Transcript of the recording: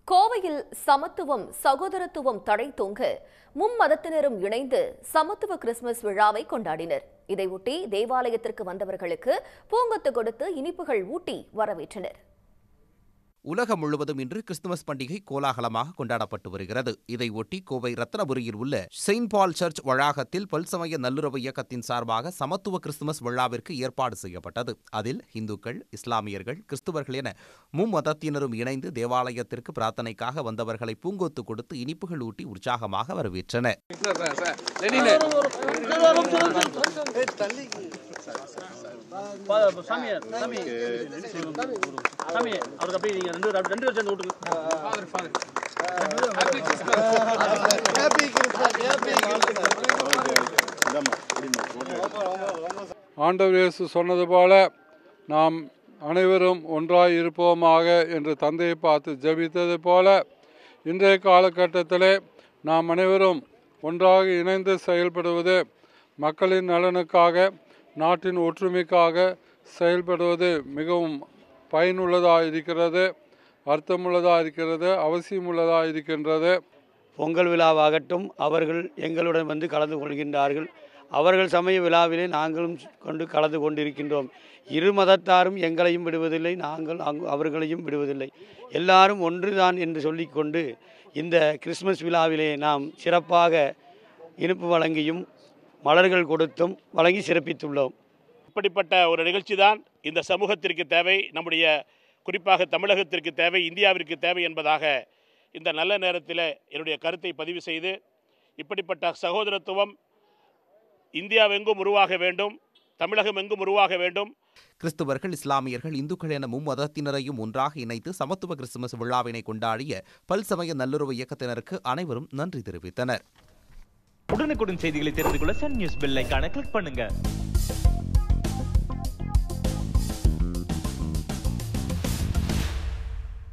கோவையில் சமத்துவம் சகோதரத்துவம் தடை தொங்க மும்மதத்தினரும் இணைந்து சமத்துவ கிறிஸ்துமஸ் விழாவை கொண்டாடினர் இதையொட்டி தேவாலயத்திற்கு வந்தவர்களுக்கு பூங்கொத்து கொடுத்து இனிப்புகள் ஊட்டி வரவேற்றனர் உலகம் முழுவதும் இன்று கிறிஸ்துமஸ் பண்டிகை கோலாகலமாக கொண்டாடப்பட்டு வருகிறது இதையொட்டி கோவை ரத்னபுரியில் உள்ள செயின்ட் பால் சர்ச் வளாகத்தில் பல்சமய நல்லுறவு இயக்கத்தின் சார்பாக சமத்துவ கிறிஸ்துமஸ் விழாவிற்கு ஏற்பாடு செய்யப்பட்டது அதில் இந்துக்கள் இஸ்லாமியர்கள் கிறிஸ்துவர்கள் என மும்மதத்தினரும் இணைந்து தேவாலயத்திற்கு பிரார்த்தனைக்காக வந்தவர்களை பூங்கொத்து கொடுத்து இனிப்புகள் ஊட்டி உற்சாகமாக வரவேற்றனர் சாமி சாமி சாமி அவருக்கு அப்படியே நீங்க ரெண்டு ரெண்டு ரெண்டு வருஷம் விட்டுருக்கு ஆண்டவர் இயேசு சொன்னது போல நாம் அனைவரும் ஒன்றாய் இருப்போமாக என்று தந்தையை பார்த்து ஜெபித்தது போல இன்றைய காலகட்டத்திலே நாம் அனைவரும் ஒன்றாக இணைந்து செயல்படுவது மக்களின் நலனுக்காக நாட்டின் ஒற்றுமைக்காக செயல்படுவது மிகவும் பயனுள்ளதாக இருக்கிறது அர்த்தமுள்ளதாக இருக்கிறது அவசியமுள்ளதாக இருக்கின்றது பொங்கல் விழாவாகட்டும் அவர்கள் எங்களுடன் வந்து கலந்து கொள்கின்றார்கள் அவர்கள் சமய விழாவிலே நாங்களும் கொண்டு கலந்து கொண்டிருக்கின்றோம் இரு மதத்தாரும் எங்களையும் விடுவதில்லை நாங்கள் அங்கு அவர்களையும் விடுவதில்லை எல்லாரும் ஒன்றுதான் என்று சொல்லிக்கொண்டு இந்த கிறிஸ்மஸ் விழாவிலே நாம் சிறப்பாக இனிப்பு வழங்கியும் மலர்கள் கொடுத்தும் வழங்கி சிறப்பித்துள்ளோம் இப்படிப்பட்ட ஒரு நிகழ்ச்சி தான் இந்த சமூகத்திற்கு தேவை நம்முடைய குறிப்பாக தமிழகத்திற்கு தேவை இந்தியாவிற்கு தேவை என்பதாக இந்த நல்ல நேரத்தில் என்னுடைய கருத்தை பதிவு செய்து இப்படிப்பட்ட சகோதரத்துவம் இந்தியாவெங்கும் உருவாக வேண்டும் தமிழகம் எங்கும் உருவாக வேண்டும் கிறிஸ்துவர்கள் இஸ்லாமியர்கள் இந்துக்கள் என மும்மதத்தினரையும் ஒன்றாக இணைத்து சமத்துவ கிறிஸ்துமஸ் விழாவினை கொண்டாடிய பல்சமய நல்லுறவு இயக்கத்தினருக்கு அனைவரும் நன்றி தெரிவித்தனர் உடனுக்குடன் செய்திகளை தெரிந்து கொள்ள சன் நியூஸ் பெல் ஐகானை கிளிக் பண்ணுங்க